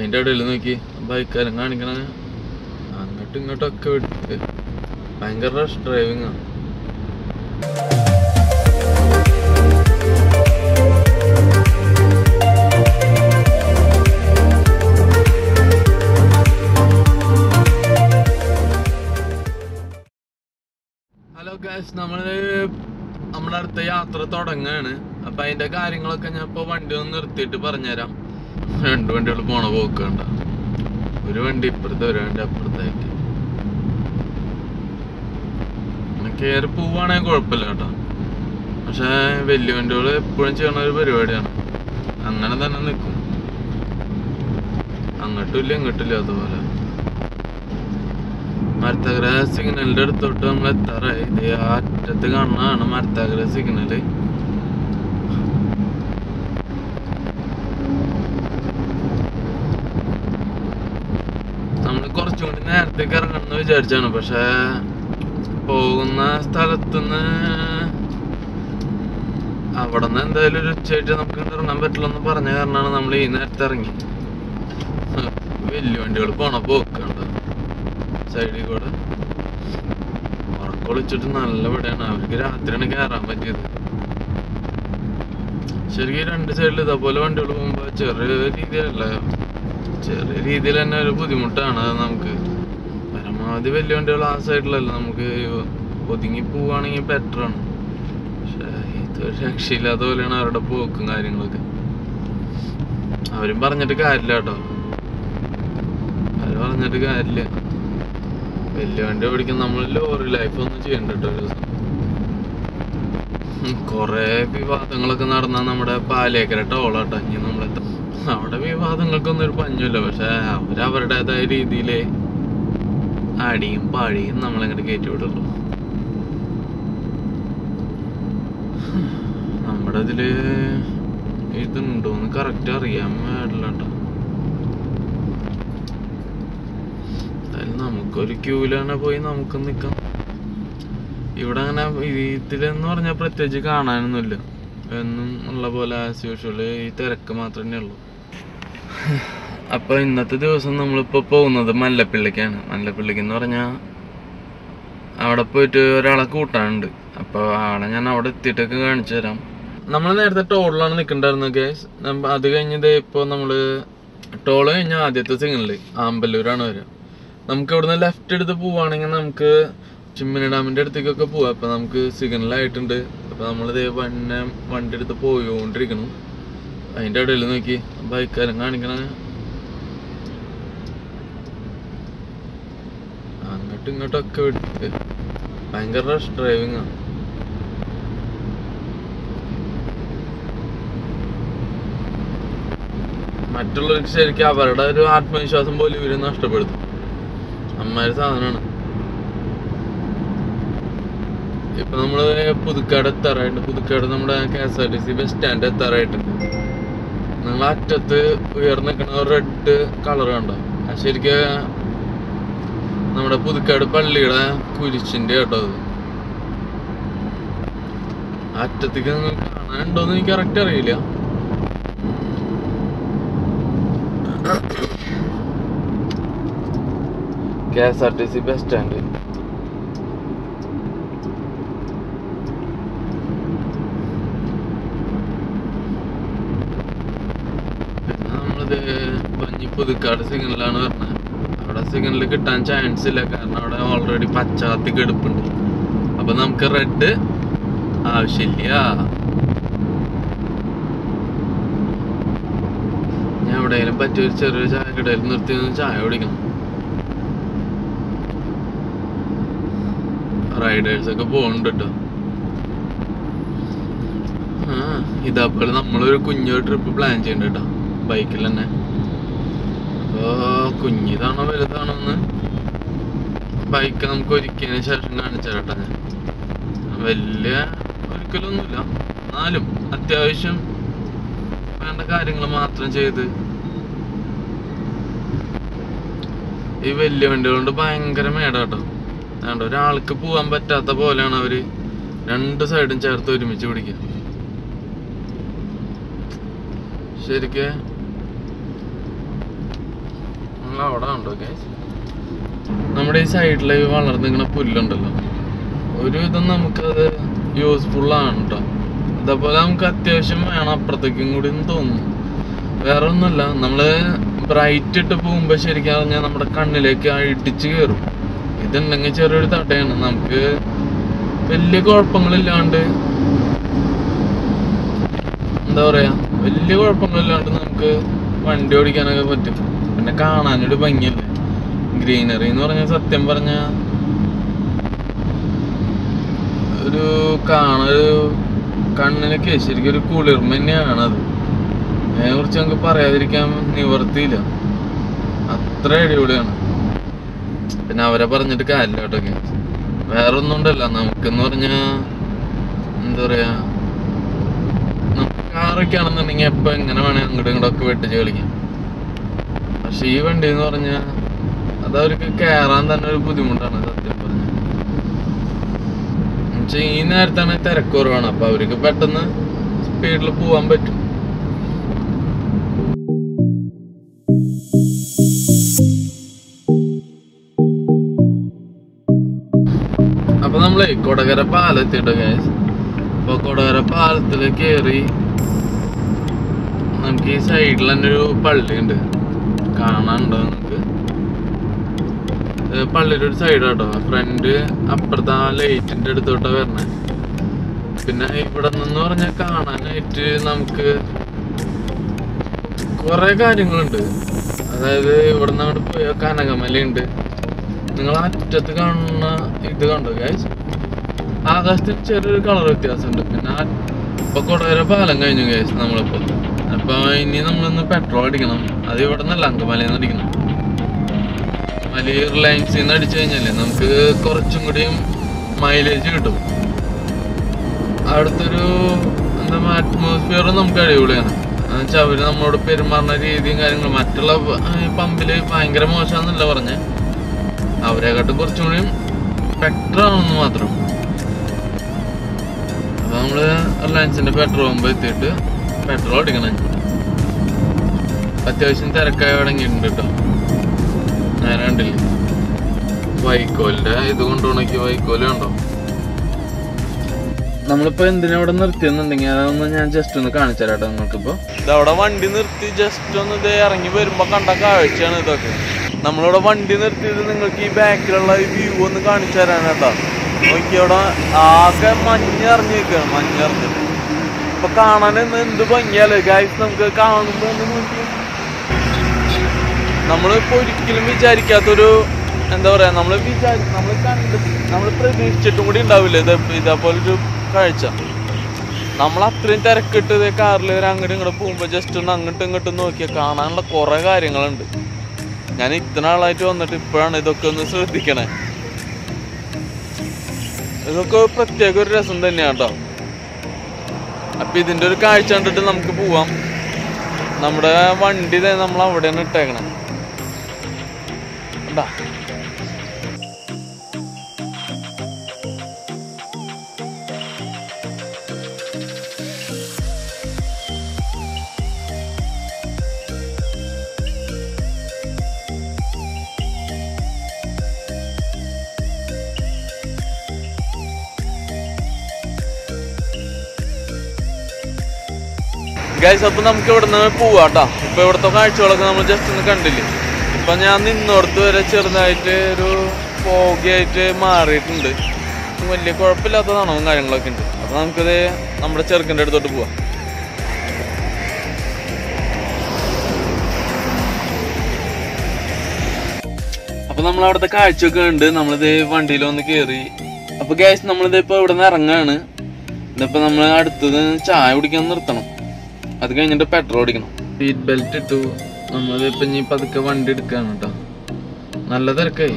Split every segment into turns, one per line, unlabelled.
അതിന്റെ ഇടയിൽ നോക്കി ബൈക്കാരൻ കാണിക്കണ അങ്ങോട്ടും ഇങ്ങോട്ടും ഒക്കെ വിട്ട് ഭയങ്കര റഷ് ഡ്രൈവിംഗ് ആണ് ഹലോ ഗാസ് നമ്മള് നമ്മുടെ അടുത്ത യാത്ര തുടങ്ങാണ് അപ്പൊ അതിന്റെ കാര്യങ്ങളൊക്കെ ഞാൻ ഇപ്പൊ വണ്ടി ഒന്ന് നിർത്തിയിട്ട് പറഞ്ഞുതരാം രണ്ട് വണ്ടികൾ പോണ പോക്കണ്ട ഒരു വണ്ടി ഇപ്പുറത്തെ ഒരു വണ്ടി അപ്പുറത്തായിട്ട് കയറി പോവാണെങ്കിൽ കുഴപ്പമില്ല കേട്ടോ പക്ഷെ വലിയ വണ്ടികൾ എപ്പോഴും ചെയ്യണ ഒരു പരിപാടിയാണ് അങ്ങനെ തന്നെ നിൽക്കും അങ്ങോട്ടും ഇല്ല ഇങ്ങോട്ടും ഇല്ല അതുപോലെ മരത്തകര സിഗ്നലിന്റെ അടുത്തോട്ട് നമ്മൾ എത്താറായി ഇത് ആ അറ്റത്ത് കാണുന്നതാണ് മരത്തകര സിഗ്നല് നമ്മൾ കുറച്ചും കൂടി നേരത്തേക്ക് ഇറങ്ങണം എന്ന് വിചാരിച്ചാണ് പക്ഷെ പോകുന്ന സ്ഥലത്തുനിന്ന് അവിടെ നിന്ന് എന്തായാലും ഒരു ഉച്ചയായിട്ട് നമുക്ക് ഇങ്ങോട്ട് ഇറങ്ങാൻ പറ്റില്ലെന്ന് പറഞ്ഞ കാരണമാണ് നമ്മൾ ഈ നേരത്തെ ഇറങ്ങി വലിയ വണ്ടികൾ പോണ പോക്കുണ്ട് സൈഡിൽ കൂടെ ഉറക്കൊളിച്ചിട്ട് നല്ല വിടയാണ് അവർക്ക് രാത്രിയാണ് കയറാൻ പറ്റിയത് ശരിക്കും രണ്ട് സൈഡിൽ ഇതേപോലെ വണ്ടികൾ പോകുമ്പോ ചെറിയ രീതിയിലല്ല ചെറിയ രീതിയിൽ തന്നെ ഒരു ബുദ്ധിമുട്ടാണ് അത് നമുക്ക് പരമാവധി വലിയ വണ്ടികൾ ആ സൈഡിലല്ല നമുക്ക് ഒതുങ്ങി പോവാണെങ്കിൽ ബെറ്റർ ആണ് പക്ഷെ ഇത് ഒരു രക്ഷയില്ലാത്ത പോലെയാണ് അവരുടെ പോക്കും കാര്യങ്ങളൊക്കെ അവരും പറഞ്ഞിട്ട് കാര്യമില്ല കേട്ടോ അവര് പറഞ്ഞിട്ട് കാര്യമില്ല വലിയ വണ്ടി ഓടിക്കാൻ നമ്മൾ ലോറി ലൈഫ് ഒന്നും ചെയ്യണ്ട കേട്ടോ ഒരു ദിവസം കൊറേ വിവാദങ്ങളൊക്കെ നടന്ന നമ്മുടെ പാലേക്കര ടോളാട്ടോ ഇനി നമ്മളെ അവിടെ വിവാദങ്ങൾക്കൊന്നും ഒരു പഞ്ഞില്ല പക്ഷെ അവരവരുടേതായ രീതിയില് അടിയും പാടിയും നമ്മളങ്ങോട്ട് കയറ്റി വിടുള്ളൂ നമ്മുടെ ഇതില് ഇതുണ്ടോന്ന് കറക്റ്റ് അറിയാൻ പാടില്ല കേട്ടോ എന്തായാലും നമുക്കൊരു ക്യൂലാണ് പോയി നമുക്ക് നിക്കാം ഇവിടെ അങ്ങനെ ഇതിലെന്ന് പറഞ്ഞാൽ പ്രത്യേകിച്ച് കാണാനൊന്നുമില്ല എന്നും ഉള്ള പോലെ ആസ് യൂഷ്വൽ ഈ തിരക്ക് മാത്രമേ ഉള്ളൂ അപ്പൊ ഇന്നത്തെ ദിവസം നമ്മളിപ്പോ പോകുന്നത് മല്ലപ്പിള്ളിക്കാണ് മല്ലപ്പിള്ളിക്ക് എന്ന് പറഞ്ഞാൽ അവിടെ പോയിട്ട് ഒരാളെ കൂട്ടാനുണ്ട് അപ്പൊ ആളെ ഞാൻ അവിടെ എത്തിയിട്ടൊക്കെ കാണിച്ചു തരാം നമ്മൾ നേരത്തെ ടോളിലാണ് നിൽക്കണ്ടായിരുന്നത് ഗേസ് അത് കഴിഞ്ഞത് ഇപ്പോൾ നമ്മള് ടോള് കഴിഞ്ഞ ആദ്യത്തെ സിഗ്നല് ആമ്പല്ലൂരാണ് വരിക നമുക്ക് ഇവിടുന്ന് ലെഫ്റ്റ് എടുത്ത് പോവാണെങ്കിൽ നമുക്ക് ചിമ്മിനി ഡാമിന്റെ അടുത്തേക്കൊക്കെ പോവാം അപ്പൊ നമുക്ക് സിഗ്നലായിട്ടുണ്ട് അപ്പൊ നമ്മളിത് വന്നെ വണ്ടി എടുത്ത് പോയോണ്ടിരിക്കണം അതിന്റെ ഇടയിൽ നോക്കി ബൈക്കാരൻ കാണിക്കണ അങ്ങോട്ടും ഇങ്ങോട്ടും ഒക്കെ വിട്ട് ഭയങ്കര റഷ് ഡ്രൈവിംഗ് ആണ് മറ്റുള്ളവർക്ക് ശരിക്കും അവരുടെ ഒരു ആത്മവിശ്വാസം പോലും ഇവര് നഷ്ടപ്പെടുത്തും അമ്മാര് സാധനമാണ് ഇപ്പൊ നമ്മള് പുതുക്കാട് എത്താറായിട്ടുണ്ട് പുതുക്കാട് നമ്മുടെ K S R T C bus stand എത്താറായിട്ടുണ്ട് നിങ്ങൾ അറ്റത്ത് ഉയർന്നു നിൽക്കുന്ന റെഡ് കളർ കണ്ടോ അത് ശരിക്കും നമ്മുടെ പുതുക്കാട് പള്ളിയുടെ കുരിശിന്റെ കേട്ടോ അത് അറ്റത്തേക്ക് നിങ്ങൾ കാണാനുണ്ടോന്ന് എനിക്ക് കറക്റ്റ് അറിയില്ല K S R T C bus stand പിന്നെ നമ്മളിത് പഞ്ഞി പുതുക്കാട് സിഗ്നലാണ് പറഞ്ഞത് അവിടെ സിഗ്നൽ കിട്ടാൻ ചാൻസ് ഇല്ല കാരണം അവിടെ ഓൾറെഡി പച്ചാത്തി കെടുപ്പുണ്ട് അപ്പൊ നമുക്ക് റെഡ് ആവശ്യമില്ല ഞാൻ എവിടെയെങ്കിലും പറ്റിയ ഒരു ചെറിയൊരു ചായ കടയിൽ നിർത്തി നിന്ന് ചായ കുടിക്കണം റൈഡേഴ്സ് ഒക്കെ പോകുന്നുണ്ട് കേട്ടോ ആ ഇതേപോലെ നമ്മളൊരു കുഞ്ഞൊരു ട്രിപ്പ് പ്ലാൻ ചെയ്യണ്ട കേട്ടോ ബൈക്കിൽ തന്നെ അപ്പോ കുഞ്ഞിതാണോ വലുതാണോ എന്ന് ബൈക്ക് നമുക്ക് ഒരുക്കിയതിന് ശേഷം കാണിച്ചു തരട്ടെ ഞാൻ വലിയ ഒരിക്കലൊന്നുമില്ല എന്നാലും അത്യാവശ്യം വേണ്ട കാര്യങ്ങൾ മാത്രം ചെയ്ത് ഈ വലിയ വണ്ടികൾ കൊണ്ട് ഭയങ്കര മേടാട്ടോ അതുകൊണ്ട് ഒരാൾക്ക് പോവാൻ പറ്റാത്ത പോലെയാണ് അവര് രണ്ട് സൈഡും ചേർത്ത് ഒരുമിച്ച് പിടിക്കുക ശരിക്ക് ഞങ്ങൾ അവിടെ ഉണ്ടോ ഗൈസ് നമ്മുടെ ഈ സൈഡിൽ വളർന്നിങ്ങനെ പുല്ലുണ്ടല്ലോ ഒരു വിധം നമുക്കത് യൂസ്ഫുൾ ആണ് കേട്ടോ ഇതേപോലെ നമുക്ക് അത്യാവശ്യം വേണം അപ്പുറത്തേക്കും കൂടി എന്ന് തോന്നുന്നു വേറെ ഒന്നുമല്ല നമ്മള് ബ്രൈറ്റ് ഇട്ട് പോകുമ്പോ ശരിക്കും പറഞ്ഞാൽ നമ്മുടെ കണ്ണിലേക്ക് ആ ഇടിച്ച് കയറും ഇതുണ്ടെങ്കിൽ ചെറിയൊരു തട്ടയാണ് നമുക്ക് വലിയ കുഴപ്പങ്ങളില്ലാണ്ട് എന്താ പറയാ വലിയ കുഴപ്പങ്ങളില്ലാണ്ട് നമുക്ക് വണ്ടി ഓടിക്കാനൊക്കെ പറ്റും പിന്നെ കാണാനൊരു ഭംഗിയല്ലേ ഗ്രീനറി എന്ന് പറഞ്ഞാൽ സത്യം പറഞ്ഞ ഒരു കാണൊരു കണ്ണിനൊക്കെ ശരിക്കും ഒരു കുളിർമ തന്നെയാണ് അത് അതിനെ കുറിച്ച് നമുക്ക് പറയാതിരിക്കാൻ നിവർത്തിയില്ല അത്ര അടിപൊളിയാണ് പിന്നെ അവരെ പറഞ്ഞിട്ട് കാര്യമില്ല കേട്ടോ guys. വേറെ ഒന്നും ഉണ്ടല്ല നമുക്കെന്ന് പറഞ്ഞാ എന്താ പറയാ നമുക്ക് കാറൊക്കെ ആണെന്നുണ്ടെങ്കിൽ എപ്പോ എങ്ങനെ വേണേ അങ്ങോട്ടും ഇങ്ങോട്ടൊക്കെ വെട്ടിച്ച് കളിക്കാം പക്ഷെ ഈ വണ്ടി എന്ന് പറഞ്ഞാ അത് അവർക്ക് കയറാൻ തന്നെ ഒരു ബുദ്ധിമുട്ടാണ് സത്യം പറഞ്ഞ എന്നുവെച്ചാൽ ഈ നേരത്താണ് തിരക്ക് കുറവാണ് അപ്പൊ അവർക്ക് പെട്ടെന്ന് സ്പീഡിൽ പോവാൻ പറ്റും അപ്പൊ നമ്മളെ കൊടകര പാലത്തിട്ടോ ഗൈസ് അപ്പൊ കൊടകര പാലത്തില് കേറി നമുക്ക് ഈ സൈഡിൽ തന്നെ ഒരു പള്ളി ഉണ്ട് കാണാനുണ്ടോ നമുക്ക് ഇത് പള്ളിയുടെ ഒരു സൈഡാട്ടോ ഫ്രണ്ട് അപ്പുറത്തെ ആ ലൈറ്റിന്റെ അടുത്തോട്ടാ വരണേ പിന്നെ ഇവിടെ നിന്ന് പറഞ്ഞാൽ കാണാനായിട്ട് നമുക്ക് കുറെ കാര്യങ്ങളുണ്ട് അതായത് ഇവിടെ നിന്ന് അങ്ങോട്ട് പോയ കനകമലയുണ്ട് നിങ്ങൾ അറ്റത്ത് കാണുന്ന ഇത് കണ്ടോ ഗൈസ് ആകാശത്തിന് ചെറിയൊരു കളർ വ്യത്യാസമുണ്ട് പിന്നെ ആ- ഇപ്പൊ കൊടകര പാലം കഴിഞ്ഞു ഗൈസ് നമ്മളിപ്പോ അപ്പൊ ഇനി നമ്മളൊന്ന് പെട്രോൾ അടിക്കണം അത് ഇവിടെ നിന്നല്ല അങ്കമാലയിൽ നിന്ന് അടിക്കണം മലി റിലയൻസിൽ നിന്ന് അടിച്ചു കഴിഞ്ഞാലേ നമുക്ക് കുറച്ചും കൂടിയും മൈലേജ് കിട്ടും അവിടുത്തെ ഒരു എന്താ അറ്റ്മോസ്ഫിയർ നമുക്ക് അടിപൊളിയാണ് എന്നുവെച്ചാൽ അവര് നമ്മളോട് പെരുമാറുന്ന രീതിയും കാര്യങ്ങളും മറ്റുള്ള പമ്പില് ഭയങ്കര മോശമാണെന്നല്ല പറഞ്ഞേ അവരെക്കാട്ടും കുറച്ചും കൂടിയും ബെറ്റർ ആണെന്ന് മാത്രം അപ്പൊ നമ്മള് റിലയൻസിന്റെ പെട്രോൾ പമ്പ് എത്തിയിട്ട് പെട്രോൾ അടിക്കണം അത്യാവശ്യം തിരക്കായി തുടങ്ങിയിട്ടുണ്ട് കേട്ടോ നേരെ കണ്ടില്ലേ വൈക്കോലിന്റെ ഇത് കൊണ്ടുപോണക്ക് വൈക്കോല് കണ്ടോ നമ്മളിപ്പോ എന്തിനാ ഇവിടെ നിർത്തിയെന്നുണ്ടെങ്കിൽ അതൊന്ന് ഞാൻ ജസ്റ്റ് ഒന്ന് കാണിച്ചു തരാട്ടോ നിങ്ങൾക്കിപ്പോ ഇതവിടെ വണ്ടി നിർത്തി ജസ്റ്റ് ഒന്ന് ഇത് ഇറങ്ങി വരുമ്പോ കണ്ട കാഴ്ചയാണ് ഇതൊക്കെ നമ്മളിവിടെ വണ്ടി നിർത്തിയത് നിങ്ങൾക്ക് ഈ ബാക്കിലുള്ള ഈ വ്യൂ ഒന്ന് കാണിച്ചു തരാൻ കേട്ടോ നോക്കി അവിടെ ആകെ മഞ്ഞറിഞ്ഞ് നിൽക്കുകയാണ് മഞ്ഞറിഞ്ഞിട്ട് ഇപ്പൊ കാണാൻ ഇന്ന് എന്ത് ഭംഗിയല്ലേ ഗൈസ് നമുക്ക് കാണുമ്പോ ഒന്ന് നോക്കി നമ്മളിപ്പോ ഒരിക്കലും വിചാരിക്കാത്തൊരു എന്താ പറയാ നമ്മൾ വിചാരി നമ്മൾ കണ്ട് നമ്മൾ പ്രതീക്ഷിച്ചിട്ടും കൂടി ഉണ്ടാവില്ല ഇത് ഇതേപോലൊരു കാഴ്ച നമ്മൾ അത്രയും തിരക്കിട്ട് ഇതേ കാറിൽ അങ്ങോട്ടും ഇങ്ങോട്ട് പോകുമ്പോൾ ജസ്റ്റ് ഒന്ന് അങ്ങോട്ടും ഇങ്ങോട്ടും നോക്കിയാൽ കാണാനുള്ള കുറെ കാര്യങ്ങളുണ്ട് ഞാൻ ഇത്ര ആളായിട്ട് വന്നിട്ട് ഇപ്പോഴാണ് ഇതൊക്കെ ഒന്ന് ശ്രദ്ധിക്കണേ ഇതൊക്കെ പ്രത്യേക ഒരു രസം തന്നെയാണ് കേട്ടോ അപ്പൊ ഇതിന്റെ ഒരു കാഴ്ച കണ്ടിട്ട് നമുക്ക് പോവാം നമ്മുടെ വണ്ടി ദേ നമ്മൾ അവിടെയാണ് ഇട്ടേക്കണേ കണ്ടാ ഗൈസ് അപ്പൊ നമുക്ക് ഇവിടെ നിന്ന് പോവാട്ടോ ഇപ്പൊ ഇവിടുത്തെ കാഴ്ചകളൊക്കെ നമ്മൾ ജസ്റ്റ് ഒന്ന് കണ്ടില്ലേ ഇപ്പൊ ഞാൻ നിന്നോടത്ത് വരെ ചെറുതായിട്ട് ഒരു പോകയായിട്ട് മാറിയിട്ടുണ്ട് വലിയ കുഴപ്പമില്ലാത്ത തണവും കാര്യങ്ങളൊക്കെ ഉണ്ട് അപ്പൊ നമുക്കിത് നമ്മുടെ ചെറുക്കൻ്റെ അടുത്തോട്ട് പോവാം അപ്പൊ നമ്മൾ അവിടുത്തെ കാഴ്ചയൊക്കെ ഉണ്ട് നമ്മളിത് വണ്ടിയിൽ വന്ന് കേറി അപ്പൊ ഗ്യാസ് നമ്മളിത് ഇപ്പൊ ഇവിടെ നിന്ന് ഇറങ്ങാണ് ഇതിപ്പോ നമ്മൾ അടുത്തത് ചായ കുടിക്കാൻ നിർത്തണം അത് കഴിഞ്ഞിട്ട് പെട്രോൾ അടിക്കണം സീറ്റ് ബെൽറ്റ് ഇട്ടു നമ്മളിത് ഇപ്പൊ ഇനി പതുക്കെ വണ്ടി എടുക്കാണ് കേട്ടോ നല്ല തിരക്കായി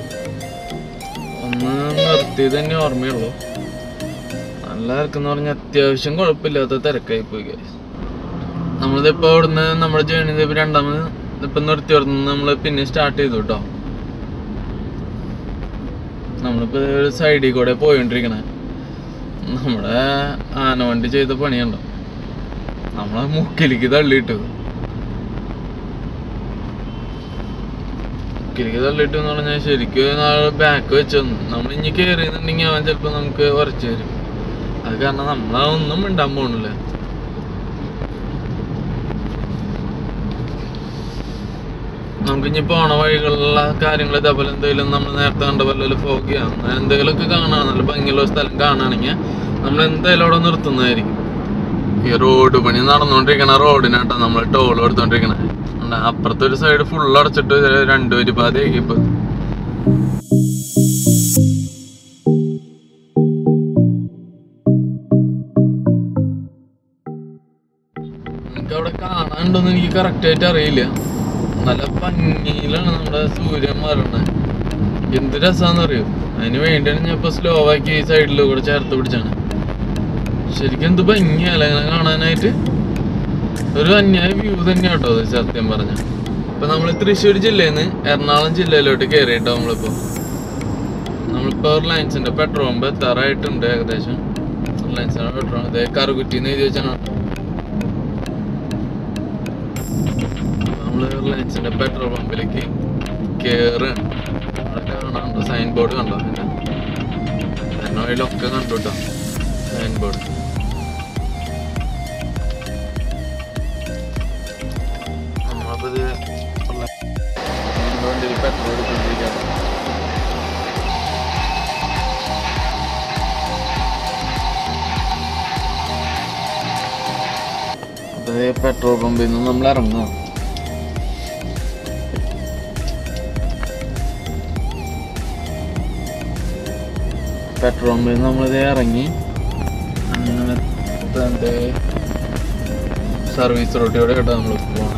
ഒന്ന് നിർത്തിയത് തന്നെ ഓർമ്മയുള്ളൂ നല്ല തിരക്കെന്ന് പറഞ്ഞാൽ അത്യാവശ്യം കുഴപ്പമില്ലാത്ത തിരക്കായി പോയി guys. നമ്മളിതിപ്പോ അവിടുന്ന് നമ്മുടെ ജേണി ഇപ്പൊ രണ്ടാമത് ഇപ്പൊ നിർത്തി അവിടുന്ന് നമ്മള് പിന്നെ സ്റ്റാർട്ട് ചെയ്തു കേട്ടോ നമ്മളിപ്പോ ഒരു സൈഡിൽ കൂടെ പോയോണ്ടിരിക്കണേ നമ്മുടെ ആനവണ്ടി ചെയ്ത പണിയുണ്ടോ നമ്മളെ മുക്കിലേക്ക് തള്ളിയിട്ടു മുക്കിലേക്ക് തള്ളിയിട്ട് എന്ന് പറഞ്ഞാൽ ശരിക്കും നാളെ ബാക്ക് വെച്ച് തന്നു നമ്മൾ ഇനി കയറിയെന്നുണ്ടെങ്കിൽ അവൻ ചിലപ്പോൾ നമുക്ക് ഉറച്ചു തരും അത് കാരണം നമ്മളൊന്നും മിണ്ടാൻ പോണില്ല നമുക്ക് ഇനി പോണ വഴികളിലുള്ള കാര്യങ്ങൾ ഇതേപോലെ എന്തെങ്കിലും നമ്മൾ നേരത്തെ കണ്ട പോലെ ഫോക്കിയോ അങ്ങനെ എന്തെങ്കിലുമൊക്കെ കാണാൻ നല്ല ഭംഗിയുള്ള സ്ഥലം കാണുകയാണെങ്കിൽ നമ്മൾ എന്തായാലും അവിടെ നിർത്തുന്നതായിരിക്കും ഈ റോഡ് പണി നടന്നുകൊണ്ടിരിക്കണ റോഡിനാട്ടോ നമ്മൾ ടോൾ കൊടുത്തോണ്ടിരിക്കണേ ഉണ്ട്. അപ്പുറത്തെ ഒരു സൈഡ് ഫുൾ അടച്ചിട്ട് രണ്ടു വരി പാതയാക്കി ഇപ്പൊ നിങ്ങൾക്ക് അവിടെ കാണാനുണ്ടോന്ന് എനിക്ക് കറക്റ്റ് ആയിട്ട് അറിയില്ല നല്ല ഭംഗിയിലാണ് നമ്മുടെ സൂര്യൻ മാറണത് എന്ത് രസാന്ന് അറിയോ അതിന് വേണ്ടിയാണ് ഞാൻ ഇപ്പൊ സ്ലോ ആക്കി ഈ സൈഡിൽ കൂടെ ചേർത്ത് പിടിച്ചാണ് ശരിക്കും എന്ത് ഭംഗിയല്ല ഇങ്ങനെ കാണാനായിട്ട് ഒരു അന്യായ വ്യൂ തന്നെയാട്ടോ അത് സത്യം പറഞ്ഞ ഇപ്പൊ നമ്മൾ തൃശ്ശൂർ ജില്ലയിൽ നിന്ന് എറണാകുളം ജില്ലയിലോട്ട് കയറിയിട്ടോ നമ്മളിപ്പോ നമ്മളിപ്പോ റിലയൻസിന്റെ പെട്രോൾ പമ്പ് എത്താറായിട്ടുണ്ട് ഏകദേശം റിലയൻസിന്റെ പെട്രോൾ അതെ കറുകുറ്റിന്ന് എഴുതി വെച്ചാണ് നമ്മള് റിലയൻസിന്റെ പെട്രോൾ പമ്പിലേക്ക് കേറാണ് അവിടെ കാണാനുണ്ട് സൈൻ ബോർഡ് കണ്ടോ അതിന്റെ എന്നോയിലൊക്കെ കണ്ടു കേട്ടോ സൈൻ ബോർഡ് നമ്മളിപ്പോ ഇത് വണ്ടിയിൽ പെട്രോൾ എടുത്തോണ്ടിരിക്കുകയാണ് അപ്പൊ പെട്രോൾ പമ്പിൽ നിന്ന് നമ്മൾ ഇറങ്ങുക പെട്രോൾ പമ്പിൽ നിന്ന് നമ്മളിത് ഇറങ്ങി അങ്ങനെ തൻ്റെ സർവീസ് റോട്ടിലൂടെ കേട്ടോ നമ്മൾ പോകണം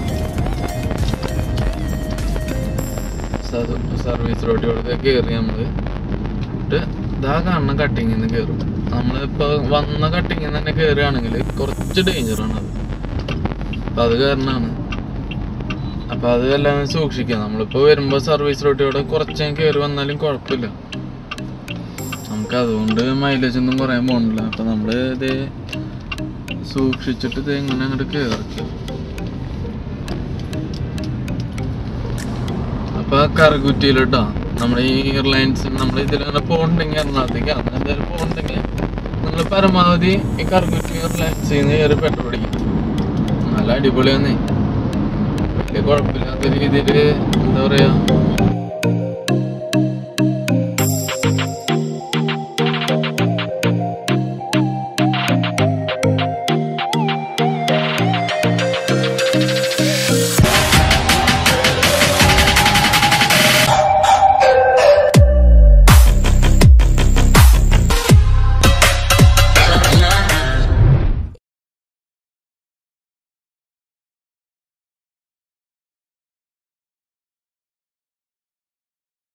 സർവീസ് റോട്ടിലൂടെ കയറി നമ്മൾ എന്നിട്ട് ഇതാ കാണുന്ന കട്ടിങ്ങിൽ നിന്ന് കയറും നമ്മളിപ്പോൾ വന്ന കട്ടിങ്ങിൽ നിന്ന് തന്നെ കയറുകയാണെങ്കിൽ കുറച്ച് ഡേഞ്ചറാണ് അത് അപ്പം അത് കാരണമാണ് അപ്പം അത് എല്ലാം സൂക്ഷിക്കുക നമ്മളിപ്പോൾ വരുമ്പോൾ സർവീസ് റോട്ടിലൂടെ കുറച്ച് കയറി വന്നാലും കുഴപ്പമില്ല നമുക്ക് അതുകൊണ്ട് മൈലേജ് ഒന്നും പറയാൻ പോകണില്ല അപ്പം നമ്മൾ ഇത് സൂക്ഷിച്ചിട്ട് ഇത് എങ്ങനെ അങ്ങോട്ട് കയറിക്കുക അപ്പൊ കറുകുറ്റിയിലിട്ടോ നമ്മുടെ ഈ റിലയൻസ് നമ്മൾ ഇതിലങ്ങനെ പോകണ്ടെങ്കിൽ എറണാകുളത്തേക്ക് അങ്ങനെ എന്തായാലും പോകണ്ടെങ്കിൽ നിങ്ങൾ പരമാവധി ഈ കറുകുറ്റി റിലയൻസിൽ നിന്ന് കയറി പെട്രോൾ അടിക്കും നല്ല അടിപൊളിയാന്നേ വലിയ കുഴപ്പമില്ലാത്ത രീതിയിൽ എന്താ പറയാ